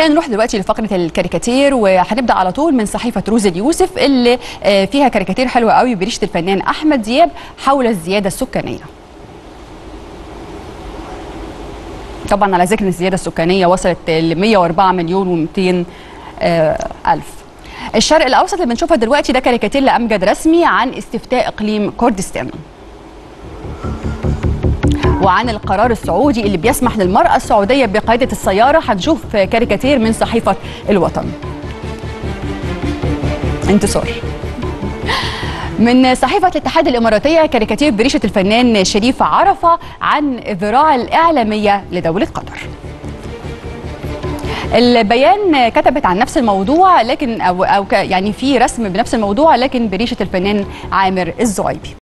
خلينا نروح دلوقتي لفقره الكاريكاتير وهنبدا على طول من صحيفه روز اليوسف اللي آه، فيها كاريكاتير حلوه قوي بريشه الفنان احمد دياب حول الزياده السكانيه طبعا على ذكر الزياده السكانيه وصلت ل 104 مليون و200 الف الشرق الاوسط اللي بنشوفها دلوقتي ده كاريكاتير لامجد رسمي عن استفتاء اقليم كردستان وعن القرار السعودي اللي بيسمح للمرأة السعودية بقيادة السيارة هنشوف كاريكاتير من صحيفة الوطن انتصار من صحيفة الاتحاد الإماراتية كاريكاتير بريشة الفنان شريف عرفة عن الذراع الإعلامية لدولة قطر البيان كتبت عن نفس الموضوع لكن أو, أو ك- يعني في رسم بنفس الموضوع لكن بريشة الفنان عامر الزعيبي